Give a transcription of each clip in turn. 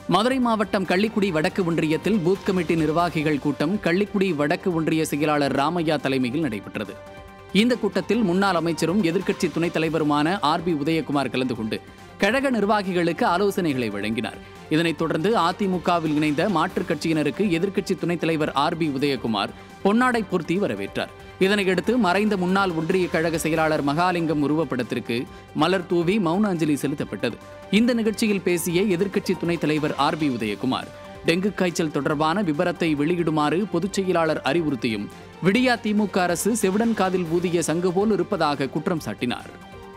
மதுரை மாவட்டம் கள்ளிக்குடி வடக்கு ஒன்றியத்தில் பூத் கமிட்டி நிர்வாகிகள் கூட்டம் கள்ளிக்குடி வடக்கு ஒன்றிய செயலாளர் ராமையா தலைமையில் நடைபெற்றது இந்த கூட்டத்தில் முன்னாள் அமைச்சரும் எதிர்க்கட்சி துணைத் தலைவருமான ஆர் பி உதயகுமார் கலந்து கொண்டு கழக நிர்வாகிகளுக்கு ஆலோசனைகளை வழங்கினார் இதனைத் தொடர்ந்து அதிமுகவில் இணைந்த மாற்றுக் கட்சியினருக்கு எதிர்க்கட்சி துணைத் தலைவர் ஆர் பி உதயகுமார் பொன்னாடை பொருத்தி வரவேற்றார் இதனையடுத்து மறைந்த முன்னாள் ஒன்றிய கழக செயலாளர் மகாலிங்கம் உருவப்படத்திற்கு மலர் தூவி மௌன அஞ்சலி செலுத்தப்பட்டது இந்த நிகழ்ச்சியில் பேசிய எதிர்க்கட்சி துணைத் தலைவர் ஆர் பி உதயகுமார் டெங்கு காய்ச்சல் தொடர்பான விபரத்தை வெளியிடுமாறு பொதுச் செயலாளர் அறிவுறுத்தியும் விடியா திமுக அரசு செவிடன் காதில் ஊதிய சங்கு போல் இருப்பதாக குற்றம் சாட்டினார்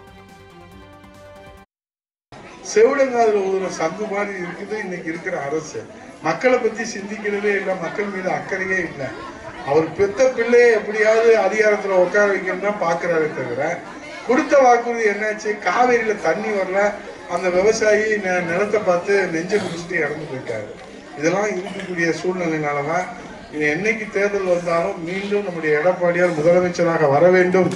செவிடங்காதுல ஊதுற சங்கு மாதிரி இருக்குது இன்னைக்கு இருக்கிற அரசு மக்களை பத்தி சிந்திக்கிறதே இல்லை மக்கள் மீது அக்கறையே இல்லை அவர் பெத்த பிள்ளையை எப்படியாவது அதிகாரத்துல உட்கார வைக்கணும் தான் பாக்குறாரு தவிர கொடுத்த வாக்குறுதி என்னாச்சு காவேரியில தண்ணி வரல அந்த விவசாயி ந- நிலத்தை பார்த்து நெஞ்ச குடிச்சிட்டு இறந்து போயிட்டாரு இதெல்லாம் இருக்கக்கூடிய சூழ்நிலைனாலதான் இது என்னைக்கு தேர்தல் வந்தாலும் மீண்டும் நம்முடைய எடப்பாடியார் முதலமைச்சராக வர வேண்டும்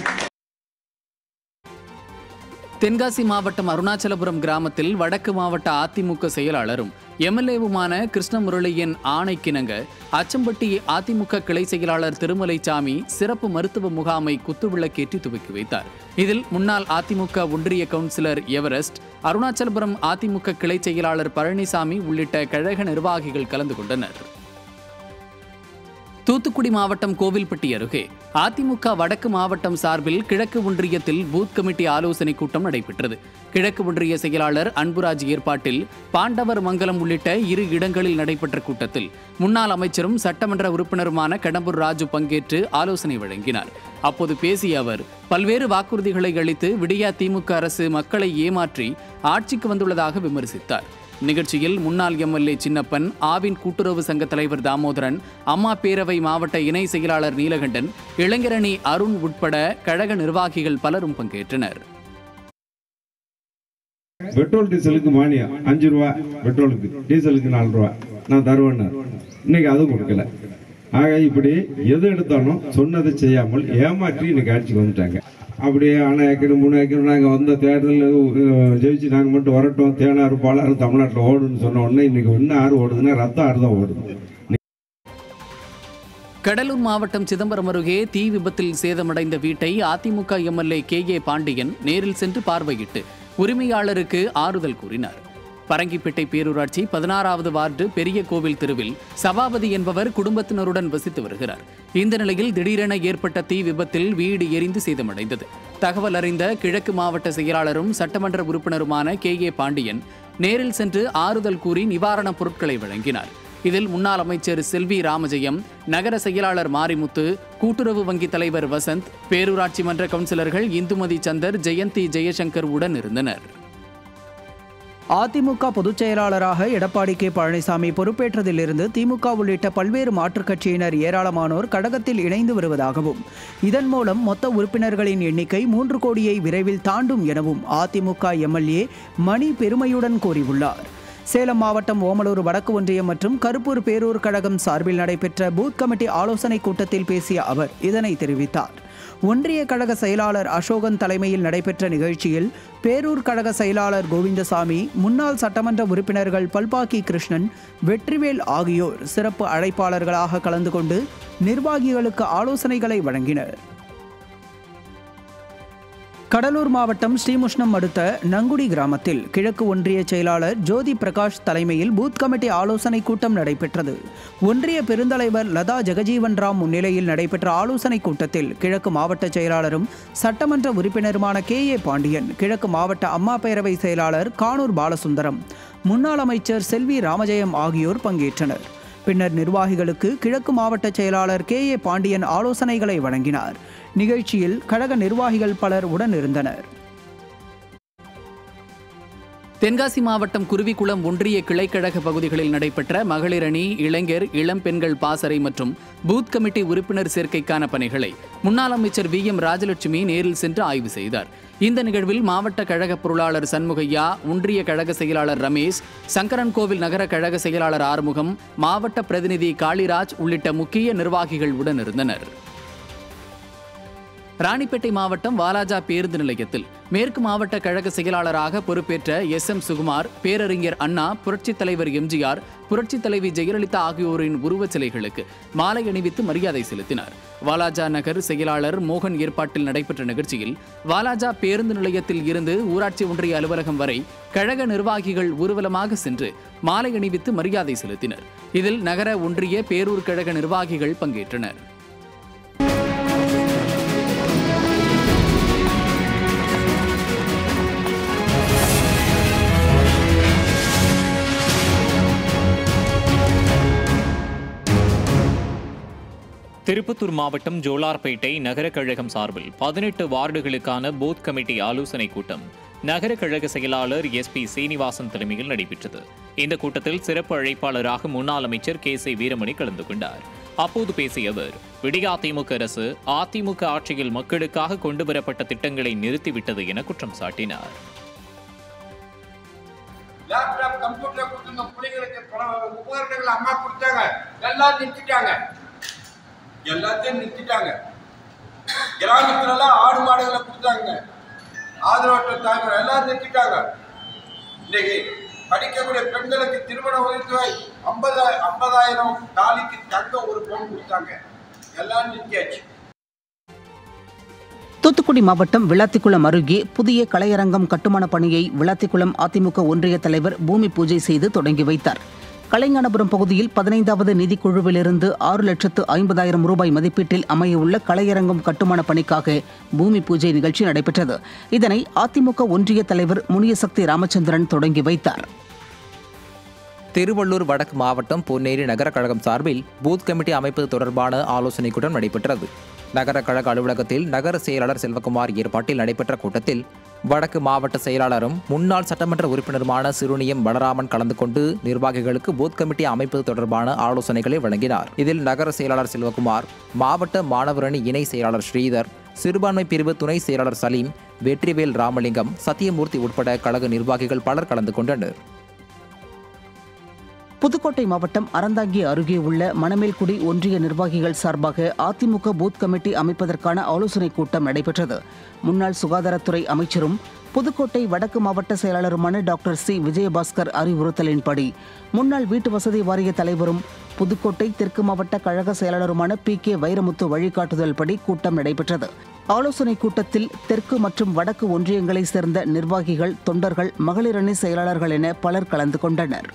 தென்காசி மாவட்டம் அருணாச்சலபுரம் கிராமத்தில் வடக்கு மாவட்ட அதிமுக செயலாளரும் எம்எல்ஏவுமான கிருஷ்ணமுரளியின் ஆணைக்கிணங்க அச்சம்பட்டி அதிமுக கிளை செயலாளர் திருமலைச்சாமி சிறப்பு மருத்துவ முகாமை குத்துவிளக்கேற்றி துவக்கி வைத்தார் இதில் முன்னாள் அதிமுக ஒன்றிய கவுன்சிலர் எவரெஸ்ட் அருணாச்சலபுரம் அதிமுக கிளை செயலாளர் பழனிசாமி உள்ளிட்ட கழக நிர்வாகிகள் கலந்து கொண்டனர் தூத்துக்குடி மாவட்டம் கோவில்பட்டி அருகே அதிமுக வடக்கு மாவட்டம் சார்பில் கிழக்கு ஒன்றியத்தில் பூத் கமிட்டி ஆலோசனைக் கூட்டம் நடைபெற்றது கிழக்கு ஒன்றிய செயலாளர் அன்புராஜ் ஏற்பாட்டில் பாண்டவர் மங்கலம் உள்ளிட்ட இரு இடங்களில் நடைபெற்ற கூட்டத்தில் முன்னாள் அமைச்சரும் சட்டமன்ற உறுப்பினருமான கடம்பூர் ராஜு பங்கேற்று ஆலோசனை வழங்கினார் அப்போது பேசிய அவர் பல்வேறு வாக்குறுதிகளை அளித்து விடியா திமுக அரசு மக்களை ஏமாற்றி ஆட்சிக்கு வந்துள்ளதாக விமர்சித்தார் நிகழ்ச்சியில் முன்னாள் எம்எல்ஏ சின்னப்பன் ஆவின் கூட்டுறவு சங்க தலைவர் தாமோதரன் அம்மா பேரவை மாவட்ட இணை செயலாளர் நீலகண்டன் இளைஞரணி அருண் உட்பட கழக நிர்வாகிகள் பலரும் பங்கேற்றனர் பெட்ரோல் டீசலுக்கு மானியம் அஞ்சு ரூபா பெட்ரோலுக்கு டீசலுக்கு நாலு ரூபா நான் தருவேன்னு இன்னைக்கு அதுவும் கொடுக்கல ஆக இப்படி எது எடுத்தாலும் சொன்னதை செய்யாமல் ஏமாற்றி இன்னைக்கு ஆட்சிக்கு வந்துட்டாங்க அப்படியே அணை ஏக்கர் மூணு ஏக்கர் நாங்கள் வந்த தேர்தலில் ஜெயிச்சு நாங்கள் மட்டும் வரட்டும் தேனாறு பாலாறு தமிழ்நாட்டில் ஓடுன்னு சொன்ன உடனே இன்னைக்கு ஒன்று ஆறு ஓடுதுன்னா ரத்தம் ஆறு தான் ஓடுது கடலூர் மாவட்டம் சிதம்பரம் அருகே தீ விபத்தில் சேதமடைந்த வீட்டை AIADMK MLA K A Pandian நேரில் சென்று பார்வையிட்டு உரிமையாளருக்கு ஆறுதல் கூறினார் பரங்கிப்பேட்டை பேரூராட்சி பதினாறாவது வார்டு பெரிய கோவில் தெருவில் சபாபதி என்பவர் குடும்பத்தினருடன் வசித்து வருகிறார் இந்த நிலையில் திடீரென ஏற்பட்ட தீ விபத்தில் வீடு எரிந்து சேதமடைந்தது தகவல் அறிந்த கிழக்கு மாவட்ட செயலாளரும் சட்டமன்ற உறுப்பினருமான கே ஏ பாண்டியன் நேரில் சென்று ஆறுதல் கூறி நிவாரணப் பொருட்களை வழங்கினார் இதில் முன்னாள் அமைச்சர் செல்வி ராமஜெயம் நகர செயலாளர் மாரிமுத்து கூட்டுறவு வங்கி தலைவர் வசந்த் பேரூராட்சி மன்ற கவுன்சிலர்கள் இந்துமதி சந்தர் ஜெயந்தி ஜெயசங்கர் உடன் இருந்தனர் அதிமுக பொதுச் செயலாளராக எடப்பாடி கே பழனிசாமி பொறுப்பேற்றதிலிருந்து திமுக உள்ளிட்ட பல்வேறு மாற்றுக் கட்சியினர் ஏராளமானோர் கழகத்தில் இணைந்து வருவதாகவும் இதன் மூலம் மொத்த உறுப்பினர்களின் எண்ணிக்கை மூன்று கோடியை விரைவில் தாண்டும் எனவும் அதிமுக எம்எல்ஏ மணி பெருமையுடன் கூறியுள்ளார் சேலம் மாவட்டம் ஓமலூர் வடக்கு ஒன்றியம் மற்றும் கருப்பூர் பேரூர் கழகம் சார்பில் நடைபெற்ற பூத் கமிட்டி ஆலோசனைக் கூட்டத்தில் பேசிய அவர் இதனை தெரிவித்தார் ஒன்றிய கழக செயலாளர் அசோகன் தலைமையில் நடைபெற்ற நிகழ்ச்சியில் பேரூர் கழக செயலாளர் கோவிந்தசாமி முன்னாள் சட்டமன்ற உறுப்பினர்கள் பல்பாக்கி கிருஷ்ணன் வெற்றிவேல் ஆகியோர் சிறப்பு அழைப்பாளர்களாக கலந்து கொண்டு நிர்வாகிகளுக்கு ஆலோசனைகளை வழங்கினர் கடலூர் மாவட்டம் ஸ்ரீமுஷ்ணம் அடுத்த நங்குடி கிராமத்தில் கிழக்கு ஒன்றிய செயலாளர் ஜோதி பிரகாஷ் தலைமையில் பூத் கமிட்டி ஆலோசனைக் கூட்டம் நடைபெற்றது ஒன்றிய பெருந்தலைவர் லதா ஜெகஜீவன் ராம் முன்னிலையில் நடைபெற்ற ஆலோசனைக் கூட்டத்தில் கிழக்கு மாவட்ட செயலாளரும் சட்டமன்ற உறுப்பினருமான கே ஏ பாண்டியன் கிழக்கு மாவட்ட அம்மா பேரவை செயலாளர் கானூர் பாலசுந்தரம் முன்னாள் அமைச்சர் செல்வி ராமஜெயம் ஆகியோர் பங்கேற்றனர் பின்னர் நிர்வாகிகளுக்கு கிழக்கு மாவட்ட செயலாளர் கே ஏ பாண்டியன் ஆலோசனைகளை வழங்கினார் நிகழ்ச்சியில் கழக நிர்வாகிகள் பலர் உடன் இருந்தனர் தென்காசி மாவட்டம் குருவிக்குளம் ஒன்றிய கிளைக்கழக பகுதிகளில் நடைபெற்ற மகளிர் அணி இளைஞர் இளம் பெண்கள் பாசறை மற்றும் பூத் கமிட்டி உறுப்பினர் சேர்க்கைக்கான பணிகளை முன்னாள் அமைச்சர் வி எம் ராஜலட்சுமி நேரில் சென்று ஆய்வு செய்தார் இந்த நிகழ்வில் மாவட்ட கழக பொருளாளர் சண்முகையா ஒன்றிய கழக செயலாளர் ரமேஷ் சங்கரன் கோவில் நகர கழக செயலாளர் ஆறுமுகம் மாவட்ட பிரதிநிதி காளிராஜ் உள்ளிட்ட முக்கிய நிர்வாகிகள் உடன் இருந்தனர் ராணிப்பேட்டை மாவட்டம் வாலாஜா பேருந்து நிலையத்தில் மேற்கு மாவட்ட கழக செயலாளராக பொறுப்பேற்ற எஸ் எம் சுகுமார் பேரறிஞர் அண்ணா புரட்சித் தலைவர் எம்ஜிஆர் புரட்சித் தலைவி ஜெயலலிதா ஆகியோரின் உருவச் சிலைகளுக்கு மாலை அணிவித்து மரியாதை செலுத்தினார் வாலாஜா நகர் செயலாளர் மோகன் ஏற்பாட்டில் நடைபெற்ற நிகழ்ச்சியில் வாலாஜா பேருந்து நிலையத்தில் இருந்து ஊராட்சி ஒன்றிய அலுவலகம் வரை கழக நிர்வாகிகள் ஊர்வலமாக சென்று மாலை அணிவித்து மரியாதை செலுத்தினர் இதில் நகர ஒன்றிய பேரூர் கழக நிர்வாகிகள் பங்கேற்றனர் திருப்பத்தூர் மாவட்டம் ஜோலார்பேட்டை நகர கழகம் சார்பில் பதினெட்டு வார்டுகளுக்கான பூத் கமிட்டி ஆலோசனை கூட்டம் நகர கழக செயலாளர் எஸ் பி சீனிவாசன் தலைமையில் நடைபெற்றது இந்த கூட்டத்தில் சிறப்பு அழைப்பாளராக முன்னாள் அமைச்சர் கே சி வீரமணி கலந்து கொண்டார் அப்போது பேசிய அவர் விடியாதிமுக அரசு அதிமுக ஆட்சியில் மக்களுக்காக கொண்டுவரப்பட்ட திட்டங்களை நிறுத்திவிட்டது என குற்றம் சாட்டினார் லேப்டாப் கம்ப்யூட்டர் கொடுத்துருந்த பிள்ளைங்களுக்கு பல உபகரணங்கள் அம்மா கொடுத்தாங்க எல்லாம் நிறுத்திட்டாங்க எல்லாத்தையும் நிறுத்திட்டாங்க கிராமத்துல எல்லாம் ஆடு மாடுகளை கொடுத்தாங்க ஆதரவற்ற தாய்மார் எல்லாம் நிறுத்திட்டாங்க இன்னைக்கு படிக்கக்கூடிய பெண்களுக்கு திருமண உதவித்தொகை ஐம்பதா ஐம்பதாயிரம் தாலிக்கு தங்க ஒரு பொண்ணு கொடுத்தாங்க எல்லாம் நிறுத்தியாச்சு தூத்துக்குடி மாவட்டம் விளாத்திக்குளம் அருகே புதிய கலையரங்கம் கட்டுமான பணியை விளாத்திக்குளம் அதிமுக ஒன்றிய தலைவர் பூமி பூஜை செய்து தொடங்கி வைத்தார் கலைஞானபுரம் பகுதியில் பதினைந்தாவது நிதிக்குழுவிலிருந்து ஆறு லட்சத்து ஐம்பதாயிரம் ரூபாய் மதிப்பீட்டில் அமையவுள்ள கலையரங்கம் கட்டுமான பணிக்காக பூமி பூஜை நிகழ்ச்சி நடைபெற்றது இதனை அதிமுக ஒன்றிய தலைவர் முனியசக்தி ராமச்சந்திரன் தொடங்கி வைத்தார் திருவள்ளூர் வடக்கு மாவட்டம் பொன்னேரி நகர கழகம் சார்பில் பூத் கமிட்டி அமைப்பது தொடர்பான ஆலோசனைக் கூட்டம் நடைபெற்றது நகர கழக அலுவலகத்தில் நகர செயலாளர் செல்வகுமார் ஏற்பாட்டில் நடைபெற்ற கூட்டத்தில் வடக்கு மாவட்ட செயலாளரும் முன்னாள் சட்டமன்ற உறுப்பினருமான சிறுனியம் பலராமன் கலந்து கொண்டு நிர்வாகிகளுக்கு பூத் கமிட்டி அமைப்பது தொடர்பான ஆலோசனைகளை வழங்கினார் இதில் நகர செயலாளர் செல்வகுமார் மாவட்ட மாணவரணி இணை செயலாளர் ஸ்ரீதர் சிறுபான்மை பிரிவு துணை செயலாளர் சலீம் வெற்றிவேல் ராமலிங்கம் சத்தியமூர்த்தி உட்பட கழக நிர்வாகிகள் பலர் கலந்து கொண்டனர் புதுக்கோட்டை மாவட்டம் அறந்தாங்கி அருகே உள்ள மணமேல்குடி ஒன்றிய நிர்வாகிகள் சார்பாக அதிமுக பூத் கமிட்டி அமைப்பதற்கான ஆலோசனைக் கூட்டம் நடைபெற்றது முன்னாள் சுகாதாரத்துறை அமைச்சரும் புதுக்கோட்டை வடக்கு மாவட்ட செயலாளருமான டாக்டர் சி விஜயபாஸ்கர் அறிவுறுத்தலின்படி முன்னாள் வீட்டு வசதி வாரிய தலைவரும் புதுக்கோட்டை தெற்கு மாவட்ட கழக செயலாளருமான பி கே வைரமுத்து வழிகாட்டுதல் படி கூட்டம் நடைபெற்றது ஆலோசனைக் கூட்டத்தில் தெற்கு மற்றும் வடக்கு ஒன்றியங்களைச் சேர்ந்த நிர்வாகிகள் தொண்டர்கள் மகளிரணி செயலாளர்கள் என பலர் கலந்து கொண்டனர்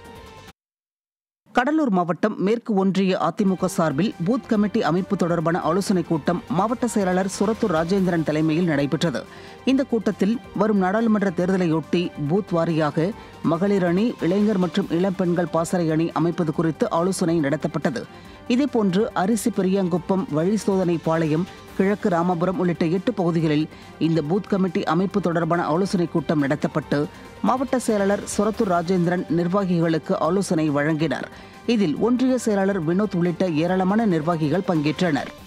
கடலூர் மாவட்டம் மேற்கு ஒன்றிய அதிமுக சார்பில் பூத் கமிட்டி அமைப்பு தொடர்பான ஆலோசனைக் கூட்டம் மாவட்ட செயலாளர் சுரத்தூர் ராஜேந்திரன் தலைமையில் நடைபெற்றது இந்த கூட்டத்தில் வரும் நாடாளுமன்ற தேர்தலையொட்டி பூத் வாரியாக மகளிர் அணி இளைஞர் மற்றும் இளம்பெண்கள் பாசறை அணி அமைப்பது குறித்து ஆலோசனை நடத்தப்பட்டது இதேபோன்று அரிசி பெரியாங்குப்பம் வழி சோதனை பாளையம் கிழக்கு ராமபுரம் உள்ளிட்ட எட்டு பகுதிகளில் இந்த பூத் கமிட்டி அமைப்பு தொடர்பான ஆலோசனைக் கூட்டம் நடத்தப்பட்டு மாவட்ட செயலாளர் சுரத்தூர் ராஜேந்திரன் நிர்வாகிகளுக்கு ஆலோசனை வழங்கினார் இதில் ஒன்றிய செயலாளர் வினோத் உள்ளிட்ட ஏராளமான நிர்வாகிகள் பங்கேற்றனர்